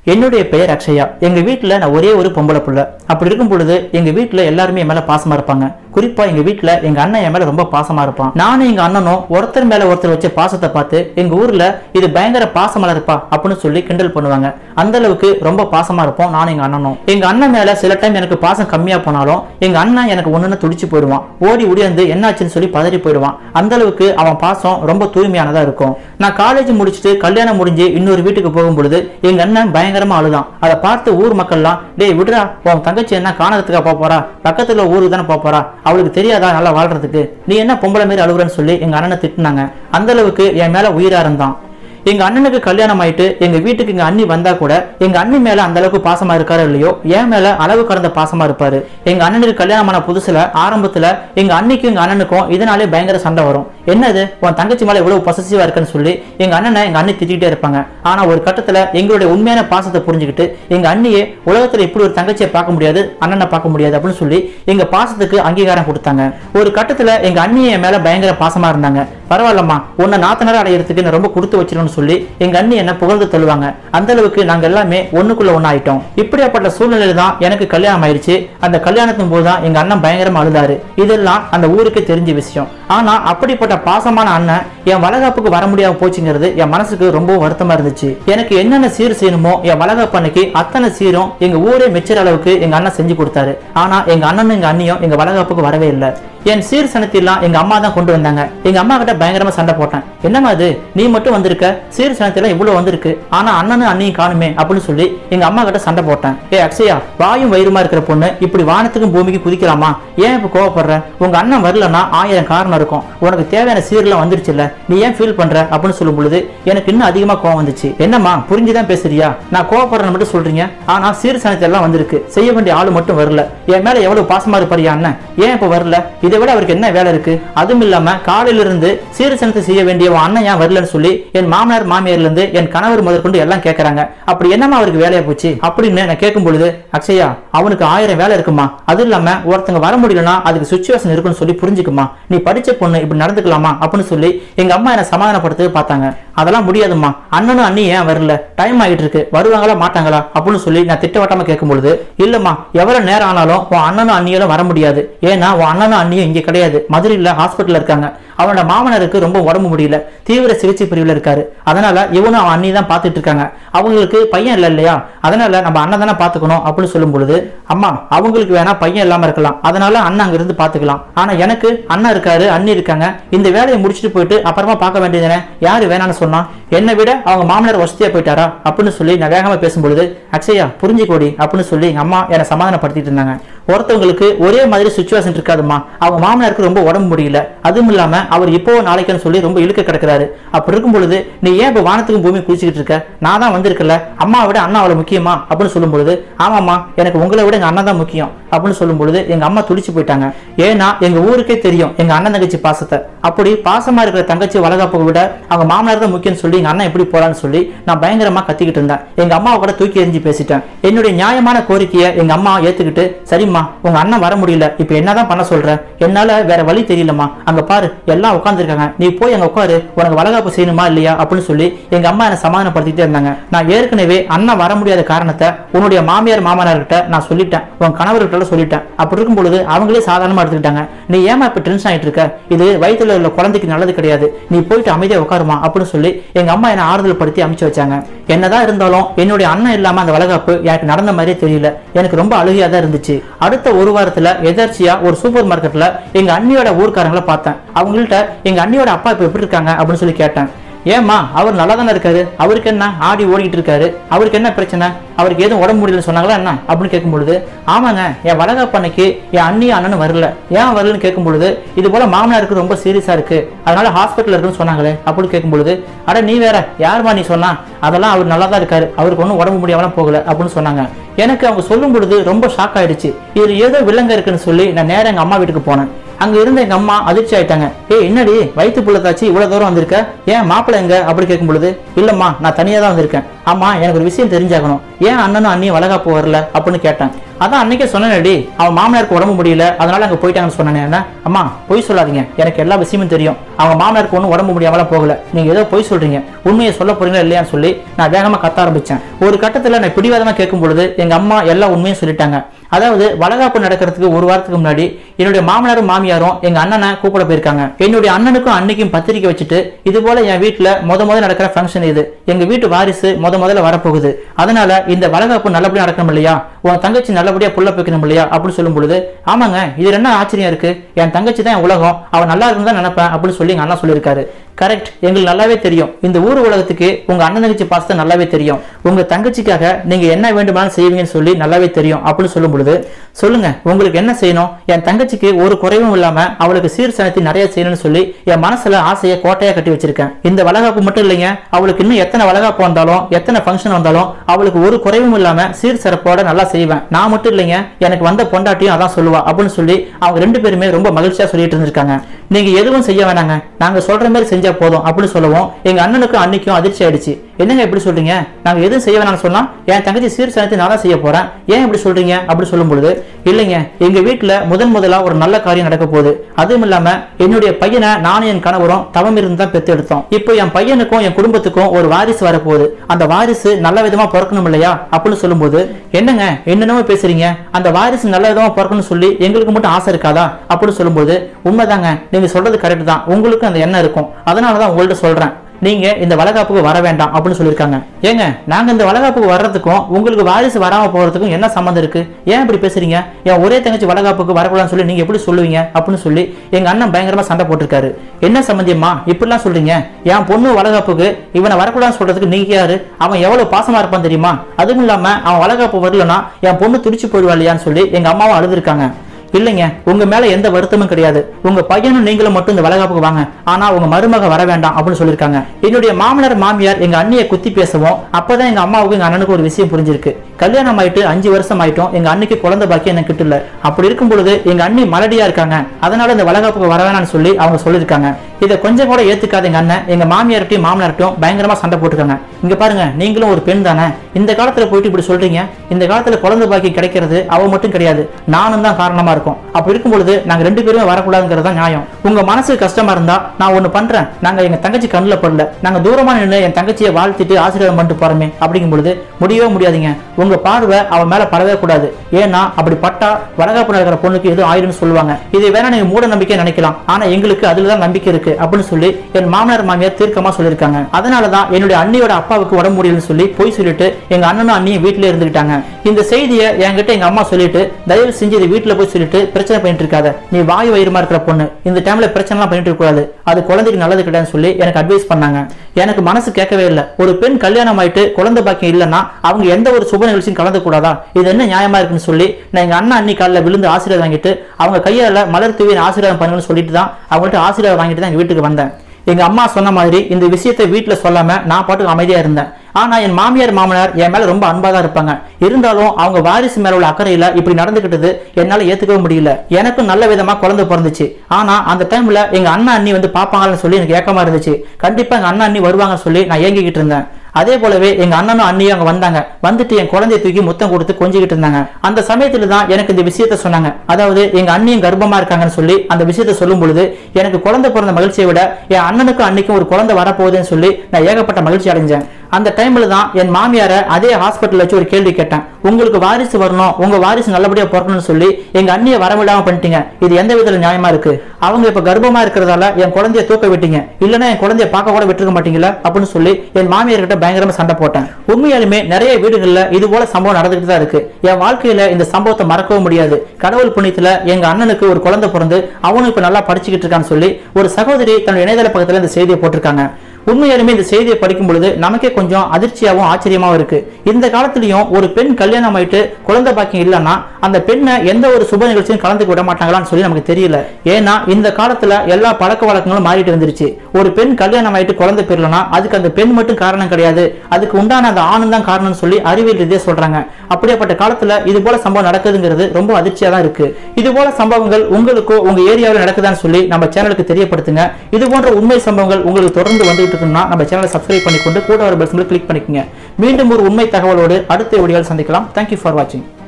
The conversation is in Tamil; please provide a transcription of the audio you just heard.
என்னுடைய பெயர் அக்ஷயா எங்க வீட்ல நான் ஒரே ஒரு பொம்பளை புள்ள அப்படி இருக்கும் பொழுது எங்க வீட்ல எல்லாருமே என் மேல பாசமா இருப்பாங்க குறிப்பா எங்க வீட்ல எங்க அண்ணன் என் மேல ரொம்ப பாசமா இருப்பான் நானும் எங்க அண்ணனும் ஒருத்தர் மேல ஒருத்தர் வச்ச பாசத்தை பார்த்து எங்க ஊர்ல இது பயங்கர பாசமலா இருப்பா அப்படின்னு சொல்லி கிண்டல் பண்ணுவாங்க அந்த அளவுக்கு ரொம்ப பாசமா இருப்போம் நானும் எங்க அண்ணனும் எங்க அண்ணன் மேல சில டைம் எனக்கு பாசம் கம்மியா போனாலும் எங்க அண்ணன் எனக்கு ஒண்ணுன்னு துடிச்சு போயிடுவான் ஓடி உடையந்து என்னாச்சுன்னு சொல்லி பதறி போயிடுவான் அந்த அளவுக்கு அவன் பாசம் ரொம்ப தூய்மையானதா இருக்கும் நான் காலேஜ் முடிச்சுட்டு கல்யாணம் முடிஞ்சு இன்னொரு வீட்டுக்கு போகும் பொழுது எங்க அண்ணன் பயங்கரமா அழுதான் அதை பார்த்து ஊர் மக்கள்லாம் டேய் விடுறா உன் தங்கச்சி என்ன காணறதுக்கா போக போறா பக்கத்துல ஊருக்கு தானே போக போறா அவளுக்கு தெரியாதா நல்லா வாழ்றதுக்கு நீ என்ன பொம்பளை மாரி அழுகுறன்னு சொல்லி எங்க அண்ணனை திட்டுனாங்க அந்த அளவுக்கு என் மேல உயிரா இருந்தான் எங்க அண்ணனுக்கு கல்யாணம் ஆயிட்டு எங்க வீட்டுக்கு எங்க அண்ணி வந்தா கூட எங்க அண்ணி மேல அந்த அளவுக்கு பாசமா இருக்காரோ இல்லையோ என் மேல அளவு கடந்த பாசமா இருப்பாரு எங்க அண்ணனுக்கு கல்யாணம் ஆன புதுசுல ஆரம்பத்துல எங்க அண்ணிக்கும் எங்க அண்ணனுக்கும் இதனாலே பயங்கர சண்டை வரும் என்னது உன் தங்கச்சி மேல இவ்வளவு பொசசிவா இருக்குன்னு சொல்லி எங்க அண்ணனை எங்க அண்ணி திட்டிகிட்டே இருப்பாங்க ஆனா ஒரு கட்டத்துல எங்களுடைய உண்மையான பாசத்தை புரிஞ்சுக்கிட்டு எங்க அண்ணியே உலகத்துல இப்படி ஒரு தங்கச்சியை பார்க்க முடியாது அண்ணனை பார்க்க முடியாது அப்படின்னு சொல்லி எங்க பாசத்துக்கு அங்கீகாரம் கொடுத்தாங்க ஒரு கட்டத்துல எங்க அண்ணி என் மேல பயங்கர பாசமா இருந்தாங்க பரவாயில்லம்மா உன்னை நாத்தனார அடையிறதுக்கு நான் ரொம்ப கொடுத்து வச்சிருன்னு சொல்லி எங்க அண்ணி என்ன புகழ்ந்து தள்ளுவாங்க அந்த அளவுக்கு நாங்க எல்லாமே ஒண்ணுக்குள்ள ஒண்ணு ஆயிட்டோம் இப்படியாப்பட்ட சூழ்நிலையில தான் எனக்கு கல்யாணம் ஆயிடுச்சு அந்த கல்யாணத்தின் போது தான் எங்க அண்ணன் பயங்கரமா அழுதாரு இதெல்லாம் அந்த ஊருக்கு தெரிஞ்ச விஷயம் ஆனா அப்படிப்பட்ட பாசமான அண்ணன் என் வளகாப்புக்கு வர முடியாம போச்சுங்கிறது என் மனசுக்கு ரொம்ப வருத்தமா இருந்துச்சு எனக்கு என்னென்ன சீர் செய்யணுமோ என் வளகாப்பு அன்னைக்கு அத்தனை சீரும் எங்க ஊரே மெச்சுற அளவுக்கு எங்க அண்ணன் செஞ்சு கொடுத்தாரு ஆனா எங்க அண்ணனும் எங்க அண்ணியும் எங்க வளகாப்புக்கு வரவே இல்லை என் சீர் சனத்திலாம் எங்க அம்மா தான் கொண்டு வந்தாங்க எங்க அம்மா கிட்ட பயங்கரமா சண்டை போட்டேன் என்னம்மா அது நீ மட்டும் வந்திருக்க சீர் சனத்திலாம் இவ்வளவு வந்திருக்கு ஆனா அண்ணனும் அண்ணியும் காணுமே அப்படின்னு சொல்லி எங்க அம்மா கிட்ட சண்டை போட்டேன் ஏ அக்ஷயா வாயும் வயிறுமா இருக்கிற பொண்ணு இப்படி வானத்துக்கும் பூமிக்கு குதிக்கலாமா ஏன் இப்ப கோவப்படுற உங்க அண்ணன் வரலன்னா ஆயிரம் காரணம் இருக்கும் உனக்கு தேவையான சீர்லாம் வந்துருச்சுல்ல நீ ஏன் ஃபீல் பண்ற அப்படின்னு சொல்லும் பொழுது எனக்கு இன்னும் அதிகமா கோவம் வந்துச்சு என்னம்மா புரிஞ்சுதான் பேசுறியா நான் கோவப்படுறேன்னு மட்டும் சொல்றீங்க ஆனா சீர் சனத்தை எல்லாம் வந்திருக்கு செய்ய வேண்டிய ஆளு மட்டும் வரல என் மேல எவ்வளவு பாசமா இருப்பாரியா அண்ணன் ஏன் இப்ப வரல இதை விட அவருக்கு என்ன வேலை இருக்கு அதுவும் இல்லாம காலையில இருந்து சீர் சனத்தை செய்ய வேண்டிய உன் அண்ணன் ஏன் வரலன்னு சொல்லி என் மாமனார் மாமியார்ல இருந்து என் கணவர் முதற்கொண்டு எல்லாம் கேக்குறாங்க அப்படி என்னம்மா அவருக்கு வேலையா போச்சு அப்படின்னு நான் கேட்கும் பொழுது அக்ஷயா அவனுக்கு ஆயிரம் வேலை இருக்குமா அது இல்லாம ஒருத்தங்க வர முடியலன்னா அதுக்கு சுச்சுவேஷன் இருக்குன்னு சொல்லி புரிஞ்சுக்குமா நீ படிச்ச பொண்ணு இப்படி நடந்துக்கலாமா அப்படின்னு சொல்லி எங்க அம்மா என்ன சமாதானப்படுத்த பார்த்தாங்க அதெல்லாம் முடியாதும்மா அண்ணனும் அண்ணி ஏன் வரல டைம் ஆகிட்டு இருக்கு வருவாங்களா மாட்டாங்களா அப்படின்னு சொல்லி நான் திட்டவட்டமா கேட்கும் பொழுது இல்லம்மா எவ்வளவு நேரம் ஆனாலும் உன் அண்ணனும் அண்ணியும் வர முடியாது ஏன்னா உன் அண்ணனும் அண்ணியும் இங்க கிடையாது மதுரையில ஹாஸ்பிட்டல்ல இருக்காங்க அவனோட மாமனருக்கு ரொம்ப உடம்பு முடியல தீவிர சிகிச்சை பிரிவுல இருக்காரு அதனால இவனும் அவன் அண்ணி தான் பார்த்துட்டு இருக்காங்க அவங்களுக்கு பையன் இல்லை இல்லையா அதனால நம்ம அண்ணன் தானே பார்த்துக்கணும் அப்படின்னு சொல்லும் பொழுது அம்மா அவங்களுக்கு வேணா பையன் இல்லாம இருக்கலாம் அதனால அண்ணன் அங்க இருந்து பார்த்துக்கலாம் ஆனா எனக்கு அண்ணன் இருக்காரு அண்ணி இருக்காங்க இந்த வேலையை முடிச்சுட்டு போயிட்டு அப்புறமா பார்க்க வேண்டியதுனே யாரு வேணாம்னு சொன்னா என்னை விட அவங்க மாமனார் வசதியா போயிட்டாரா அப்படின்னு சொல்லி நான் வேகமா பேசும்பொழுது அக்ஷயா புரிஞ்சுக்கோடி அப்படின்னு சொல்லி எங்க அம்மா என்னை சமாதானப்படுத்திட்டு இருந்தாங்க ஒருத்தவங்களுக்கு ஒரே மாதிரி சுச்சுவேஷன் இருக்காதுமா அவங்க மாமனாருக்கு ரொம்ப உடம்பு முடியல அதுவும் இல்லாம அவர் இப்போ நாளைக்குன்னு சொல்லி ரொம்ப இழுக்க கிடக்குறாரு அப்படி இருக்கும் பொழுது நீ ஏன் இப்போ வானத்துக்கும் பூமி குதிச்சுக்கிட்டு இருக்க நான் தான் வந்திருக்கல அம்மாவை விட அண்ணா அவ்வளவு முக்கியமா அப்படின்னு சொல்லும் பொழுது ஆமாம்மா எனக்கு உங்களை விட எங்க அண்ணன் தான் முக்கியம் அப்படின்னு சொல்லும் பொழுது எங்க அம்மா துடிச்சு போயிட்டாங்க ஏன்னா எங்க ஊருக்கே தெரியும் எங்க அண்ணன் தங்கச்சி பாசத்தை அப்படி பாசமா இருக்கிற தங்கச்சி வளகாப்பை விட அவங்க மாமனார் தான் முக்கியம்னு சொல்லி எங்க அண்ணன் எப்படி போறான்னு சொல்லி நான் பயங்கரமா கத்திக்கிட்டு இருந்தேன் எங்க அம்மாவை கூட தூக்கி எறிஞ்சு பேசிட்டேன் என்னுடைய நியாயமான கோரிக்கையை எங்க அம்மா ஏத்துக்கிட்டு சரிம்மா உங்க அண்ணன் வர முடியல இப்ப என்னதான் பண்ண சொல்ற என்னால வேற வழி தெரியலம்மா அங்க பாரு எல்லாம் உட்காந்துருக்காங்க நீ போய் அங்க உட்காரு உனக்கு வளகாப்பு செய்யணுமா இல்லையா அப்படின்னு சொல்லி எங்க அம்மா என்ன சமாதானப்படுத்திட்டே இருந்தாங்க நான் ஏற்கனவே அண்ணன் வர முடியாத காரணத்தை உன்னுடைய மாமியார் மாமனார்கிட்ட நான் சொல்லிட்டேன் உன் கணவர்கிட்ட சொல்லிட்டேன் அப்படி இருக்கும் பொழுது அவங்களே சாதாரணமா எடுத்துக்கிட்டாங்க நீ ஏமா இப்ப டென்ஷன் ஆயிட்டு இருக்க இது வயித்துல உள்ள குழந்தைக்கு நல்லது கிடையாது நீ போயிட்டு அமைதியா உட்காருமா அப்படின்னு சொல்லி எங்க அம்மா என்ன ஆறுதல் படுத்தி அமைச்சு வச்சாங்க என்னதான் இருந்தாலும் என்னுடைய அண்ணன் இல்லாம அந்த வளகாப்பு எனக்கு நடந்த மாதிரியே தெரியல எனக்கு ரொம்ப அழுகையா தான் இருந்துச்சு அடுத்த ஒரு வாரத்துல எதர்ச்சியா ஒரு சூப்பர் மார்க்கெட்ல எங்க அண்ணியோட ஊர்க்காரங்களை பார்த்தேன் அவங்கள்ட்ட எங்க அண்ணியோட அப்பா இப்ப எப்படி இருக்காங்க அப்படின்னு சொல்லி கேட்டேன் ஏம்மா அவர் நல்லா தானே இருக்காரு அவருக்கு என்ன ஆடி ஓடிட்டு இருக்காரு அவருக்கு என்ன பிரச்சனை அவருக்கு எதுவும் உடம்பு முடியலன்னு சொன்னாங்களா என்ன அப்படின்னு கேட்கும் பொழுது ஆமாங்க என் வளகாப்பு அன்னைக்கு என் அண்ணி அண்ணனும் வரல ஏன் வரலன்னு கேட்கும் பொழுது இது போல மாமனாருக்கு ரொம்ப சீரியஸா இருக்கு அதனால ஹாஸ்பிட்டல் இருக்குன்னு சொன்னாங்களே அப்படின்னு கேட்கும் பொழுது அட நீ வேற யாருமா நீ சொன்னா அதெல்லாம் அவர் நல்லா தான் இருக்காரு அவருக்கு ஒன்றும் உடம்பு முடியாமலாம் போகல அப்படின்னு சொன்னாங்க எனக்கு அவங்க சொல்லும் பொழுது ரொம்ப ஷாக் ஆயிடுச்சு இதுல ஏதோ வில்லங்க இருக்குன்னு சொல்லி நான் நேரா எங்க அம்மா வீட்டுக்கு போனேன் அங்க இருந்த எங்க அம்மா அதிர்ச்சி ஆயிட்டாங்க ஏய் என்னடி வயிற்று புள்ளத்தாச்சு இவ்வளவு தூரம் வந்திருக்க ஏன் மாப்பிள்ளை எங்க அப்படி கேட்கும் பொழுது இல்லம்மா நான் தனியா தான் வந்திருக்கேன் ஆமா எனக்கு ஒரு விஷயம் தெரிஞ்சாகணும் ஏன் அண்ணனும் அண்ணியும் வளகாப்பு வரல அப்படின்னு கேட்டேன் அதான் அன்னைக்கே சொன்னேன்டி அவன் மாமனாருக்கு உடம்பு முடியல அதனால அங்க போயிட்டாங்கன்னு சொன்னேன் அம்மா பொய் சொல்லாதீங்க எனக்கு எல்லா விஷயமும் தெரியும் அவங்க மாமனாருக்கு ஒன்றும் உடம்பு முடியாமலாம் போகல நீங்க ஏதோ பொய் சொல்றீங்க உண்மையை சொல்ல போறீங்களா இல்லையான்னு சொல்லி நான் வேகமா கத்த ஆரம்பிச்சேன் ஒரு கட்டத்துல நான் பிடிவாதமா கேட்கும் பொழுது எங்க அம்மா எல்லா உண்மையும் சொல்லிட்டாங்க அதாவது வளகாப்பு நடக்கிறதுக்கு ஒரு வாரத்துக்கு முன்னாடி என்னுடைய மாமனாரும் மாமியாரும் எங்க அண்ணனை கூப்பிட போயிருக்காங்க என்னுடைய அண்ணனுக்கும் அன்னைக்கும் பத்திரிக்கை வச்சுட்டு இது போல என் வீட்டுல முத முத நடக்கிற ஃபங்க்ஷன் இது எங்க வீட்டு வாரிசு முத முதல்ல வரப்போகுது அதனால இந்த வளகாப்பு நல்லபடியா நடக்கணும் இல்லையா உன் தங்கச்சி நல்லபடியா புள்ள வைக்கணும் இல்லையா அப்படின்னு சொல்லும் பொழுது ஆமாங்க இது என்ன ஆச்சரியம் இருக்கு என் தங்கச்சி தான் என் உலகம் அவன் நல்லா இருக்குன்னு தான் நினைப்பேன் அப்படின்னு சொல்லி எங்க அண்ணா சொல்லியிருக்காரு கரெக்ட் எங்களுக்கு நல்லாவே தெரியும் இந்த ஊர் உலகத்துக்கு உங்க அண்ணன் தங்கச்சி பாசத்தை நல்லாவே தெரியும் உங்க தங்கச்சிக்காக நீங்க என்ன வேண்டுமானாலும் செய்வீங்கன்னு சொல்லி நல்லாவே தெரியும் அப்படின்னு சொல்லும் பொழுது சொல்லுங்க உங்களுக்கு என்ன செய்யணும் என் தங்கச்சிக்கு ஒரு குறைவும் இல்லாம அவளுக்கு சீர் சனத்தி நிறைய செய்யணும்னு சொல்லி என் மனசுல ஆசையை கோட்டையா கட்டி வச்சிருக்கேன் இந்த வளகாப்பு மட்டும் இல்லைங்க அவளுக்கு இன்னும் எத்தனை வளகாப்பு வந்தாலும் எத்தனை ஃபங்க்ஷன் வந்தாலும் அவளுக்கு ஒரு குறைவும் இல்லாம சீர் சிறப்போட நல்லா செய்வேன் நான் மட்டும் இல்லைங்க எனக்கு வந்த பொண்டாட்டியும் அதான் சொல்லுவா அப்படின்னு சொல்லி அவங்க ரெண்டு பேருமே ரொம்ப மகிழ்ச்சியா சொல்லிட்டு இருந்திருக்காங்க நீங்க எதுவும் செய்ய வேணாங்க நாங்க சொல்ற மாதிரி செஞ்சா போதும் அப்படின்னு சொல்லவும் எங்க அண்ணனுக்கும் அன்னைக்கும் அதிர்ச்சி ஆயிடுச்சு என்னங்க இப்படி சொல்றீங்க நாங்க எதுவும் செய்ய வேணாம்னு சொன்னா என் தங்கச்சி சீர் சனத்தை நான் தான் செய்ய போறேன் ஏன் இப்படி சொல்றீங்க அப்படி சொல்லும் பொழுது இல்லைங்க எங்க வீட்டுல முதன் முதலா ஒரு நல்ல காரியம் நடக்க போகுது அதுவும் இல்லாம என்னுடைய பையனை நானும் என் கணவரும் தவம் இருந்து தான் பெத்து எடுத்தோம் இப்போ என் பையனுக்கும் என் குடும்பத்துக்கும் ஒரு வாரிசு வரப்போகுது அந்த வாரிசு நல்ல விதமா பிறக்கணும் இல்லையா அப்படின்னு சொல்லும்போது என்னங்க என்னென்னமோ பேசுறீங்க அந்த வாரிசு நல்ல விதமா பிறக்கணும்னு சொல்லி எங்களுக்கு மட்டும் ஆசை இருக்காதா அப்படின்னு சொல்லும்போது உண்மைதாங்க நீங்க சொல்றது கரெக்ட் தான் உங்களுக்கும் அந்த எண்ணம் இருக்கும் அதனால தான் உங்கள்ட்ட சொல்றேன் நீங்க இந்த வளகாப்புக்கு வர வேண்டாம் அப்படின்னு சொல்லியிருக்காங்க ஏங்க நாங்க இந்த வளகாப்புக்கு வர்றதுக்கும் உங்களுக்கு வாரிசு வராம போறதுக்கும் என்ன சம்மந்தம் இருக்கு ஏன் இப்படி பேசுறீங்க என் ஒரே தங்கச்சி வளகாப்புக்கு வரக்கூடாதுன்னு சொல்லி நீங்க எப்படி சொல்லுவீங்க அப்படின்னு சொல்லி எங்க அண்ணன் பயங்கரமா சண்டை போட்டிருக்காரு என்ன சம்பந்தியம்மா இப்படிலாம் சொல்றீங்க என் பொண்ணு வளகாப்புக்கு இவனை வரக்கூடாதுன்னு சொல்றதுக்கு நீங்க யாரு அவன் எவ்வளவு பாசமா இருப்பான் தெரியுமா அதுவும் இல்லாம அவன் வளகாப்பு வரலன்னா என் பொண்ணு துடிச்சு போயிடுவா இல்லையான்னு சொல்லி எங்க அம்மாவும் அழுதுருக்காங்க இல்லைங்க உங்க மேல எந்த வருத்தமும் கிடையாது உங்க பையனும் நீங்களும் மட்டும் இந்த வளகாப்புக்கு வாங்க ஆனா உங்க மருமக வர வேண்டாம் அப்படின்னு சொல்லியிருக்காங்க என்னுடைய மாமனார் மாமியார் எங்க அண்ணியை குத்தி பேசவும் அப்பதான் எங்க அம்மாவுக்கு எங்க அண்ணனுக்கு ஒரு விஷயம் புரிஞ்சிருக்கு கல்யாணம் ஆயிட்டு அஞ்சு வருஷம் ஆயிட்டும் எங்க அண்ணிக்கு குழந்தை பாக்கியம் எனக்கு கிட்ட இல்ல அப்படி இருக்கும் பொழுது எங்க அண்ணி மலடியா இருக்காங்க அதனால இந்த வளகாப்புக்கு வர வேணாம்னு சொல்லி அவங்க சொல்லியிருக்காங்க இதை கொஞ்சம் கூட ஏத்துக்காத எங்க அண்ணன் எங்க மாமியார்ட்டையும் மாமனார்ட்டையும் பயங்கரமா சண்டை போட்டுருக்காங்க இங்க பாருங்க நீங்களும் ஒரு பெண் தானே இந்த காலத்துல போயிட்டு இப்படி சொல்றீங்க இந்த காலத்துல குழந்தை பாக்கியம் கிடைக்கிறது அவ மட்டும் கிடையாது நானும் தான் காரணமா இருக்கும் அப்படி இருக்கும் பொழுது நாங்க ரெண்டு பேருமே வரக்கூடாதுங்கிறது தான் நியாயம் உங்க மனசு கஷ்டமா இருந்தா நான் ஒண்ணு பண்றேன் நாங்க எங்க தங்கச்சி கண்ணுல படல நாங்க தூரமா நின்று என் தங்கச்சியை வாழ்த்திட்டு ஆசீர்வாதம் பண்ணிட்டு போறோமே அப்படிங்கும் பொழுது முடியவே முடியாதுங்க உங்க பார்வை அவன் மேல படவே கூடாது ஏன்னா அப்படி பட்டா வளகாப்பு நடக்கிற பொண்ணுக்கு எதுவும் ஆயிடும்னு சொல்லுவாங்க இது வேணா நீங்க மூட நம்பிக்கை நினைக்கலாம் ஆனா எங்களுக்கு அதுல தான் நம்பிக்கை இருக்கு அப்படின்னு சொல்லி என் மாமனார் மாமியார் தீர்க்கமா சொல்லியிருக்காங்க அதனாலதான் என்னுடைய அண்ணியோட அப்பாவுக்கு உடம்பு முடியலன்னு சொல்லி போய் சொல்லிட்டு எங்க அண்ணனும் அண்ணியும் வீட்டுல இருந்துகிட்டாங்க இந்த செய்தியை என்கிட்ட எங்க அம்மா சொல்லிட்டு தயவு செஞ்சு இதை வீட்டுல போய் சொல்லிட்டு பிரச்சனை பண்ணிட்டு இருக்காத நீ வாய் வயிறுமா இருக்கிற பொண்ணு இந்த டைம்ல பிரச்சனை எல்லாம் பண்ணிட்டு இருக்க கூடாது அது குழந்தைக்கு நல்லது கிடையாதுன்னு சொல்லி எனக்கு அட்வைஸ் பண்ணாங்க எனக்கு மனசு கேட்கவே இல்லை ஒரு பெண் கல்யாணம் ஆயிட்டு குழந்தை பாக்கியம் இல்லைன்னா அவங்க எந்த ஒரு சுப நிகழ்ச்சியும் கலந்து கூடாதா இது என்ன நியாயமா இருக்குன்னு சொல்லி நான் எங்க அண்ணா அண்ணி காலில் விழுந்து ஆசீர்வாதம் வாங்கிட்டு அவங்க கையால மலர் தூவி நான் ஆசீர்வாதம் பண்ணுங்கன்னு சொல்லிட்டு தான் அவங்கள்ட்ட ஆசீர்வாதம் வாங்கிட்டு தான் எங்க வீட்டுக்கு வந்தேன் எங்க அம்மா சொன்ன மாதிரி இந்த விஷயத்தை வீட்டுல சொல்லாம நான் பாட்டுக்கு அமைதியா இருந்தேன் ஆனா என் மாமியார் மாமனார் என் மேல ரொம்ப அன்பா தான் இருப்பாங்க இருந்தாலும் அவங்க வாரிசு மேல உள்ள அக்கறையில இப்படி நடந்துகிட்டது என்னால ஏத்துக்கவே முடியல எனக்கும் நல்ல விதமா குழந்தை பிறந்துச்சு ஆனா அந்த டைம்ல எங்க அண்ணா அண்ணி வந்து பாப்பாங்கன்னு சொல்லி எனக்கு ஏக்கமா இருந்துச்சு கண்டிப்பா எங்க அண்ணா அண்ணி வருவாங்கன்னு சொல்லி நான் ஏங்கிக்கிட்டு இருந்தேன் அதே போலவே எங்க அண்ணனும் அண்ணியும் அங்க வந்தாங்க வந்துட்டு என் குழந்தைய தூக்கி முத்தம் கொடுத்து கொஞ்சிக்கிட்டு இருந்தாங்க அந்த சமயத்துல தான் எனக்கு இந்த விஷயத்த சொன்னாங்க அதாவது எங்க அண்ணியும் கர்ப்பமா இருக்காங்கன்னு சொல்லி அந்த விஷயத்த சொல்லும் பொழுது எனக்கு குழந்தை பிறந்த மகிழ்ச்சியை விட என் அண்ணனுக்கும் அன்னைக்கும் ஒரு குழந்தை வரப்போகுதுன்னு சொல்லி நான் ஏகப்பட்ட மகிழ்ச்சி அடைஞ்சேன் அந்த டைம்ல தான் என் மாமியார அதே ஹாஸ்பிட்டல் வச்சு ஒரு கேள்வி கேட்டேன் உங்களுக்கு வாரிசு வரணும் உங்க வாரிசு நல்லபடியா பிறக்கணும்னு சொல்லி எங்க அண்ணியை வரவிடாம பண்ணிட்டீங்க இது எந்த விதத்துல நியாயமா இருக்கு அவங்க இப்ப கர்ப்பமா இருக்கிறதால என் குழந்தைய தூக்க விட்டீங்க இல்லைன்னா என் குழந்தைய பார்க்க கூட விட்டுருக்க மாட்டீங்களா அப்படின்னு சொல்லி என் மாமியார் கிட்ட பயங்கரமா சண்டை போட்டேன் உண்மையாலுமே நிறைய வீடுகள்ல இது போல சம்பவம் நடந்துகிட்டு தான் இருக்கு என் வாழ்க்கையில இந்த சம்பவத்தை மறக்கவும் முடியாது கடவுள் புண்ணியத்துல எங்க அண்ணனுக்கு ஒரு குழந்தை பிறந்து அவனும் இப்ப நல்லா படிச்சுக்கிட்டு இருக்கான்னு சொல்லி ஒரு சகோதரி தன்னுடைய இணையதள பக்கத்துல இந்த செய்தியை போட்டிருக்காங்க உண்மையாலுமே இந்த செய்தியை படிக்கும் பொழுது நமக்கே கொஞ்சம் அதிர்ச்சியாகவும் ஆச்சரியமாவும் இருக்கு இந்த காலத்திலயும் ஒரு பெண் கல்யாணம் ஆயிட்டு குழந்தை பாக்கியம் இல்லைன்னா அந்த பெண்ணை எந்த ஒரு சுப நிகழ்ச்சியும் கலந்துக்க விட மாட்டாங்களான்னு சொல்லி நமக்கு தெரியல ஏன்னா இந்த காலத்துல எல்லா பழக்க வழக்கங்களும் மாறிட்டு வந்துருச்சு ஒரு பெண் கல்யாணம் ஆயிட்டு குழந்தை பெறலனா அதுக்கு அந்த பெண் மட்டும் காரணம் கிடையாது அதுக்கு உண்டான அந்த ஆணும் தான் காரணம்னு சொல்லி அறிவியல் ரீதியா சொல்றாங்க அப்படியாப்பட்ட காலத்துல இது போல சம்பவம் நடக்குதுங்கிறது ரொம்ப அதிர்ச்சியா தான் இருக்கு இது போல சம்பவங்கள் உங்களுக்கோ உங்க ஏரியாவில் நடக்குதான்னு சொல்லி நம்ம சேனலுக்கு தெரியப்படுத்துங்க இது போன்ற உண்மை சம்பவங்கள் உங்களுக்கு தொடர்ந்து வந்துட்டு இருக்குன்னா நம்ம சேனலை சப்ஸ்கிரைப் பண்ணிக்கொண்டு கூட ஒரு பெல் கிளிக் பண்ணிக்கோங்க மீண்டும் ஒரு உண்மை தகவலோடு அடுத்த வீடியோவில் சந்திக்கலாம் தேங்க்யூ ஃபார் வாட்சிங்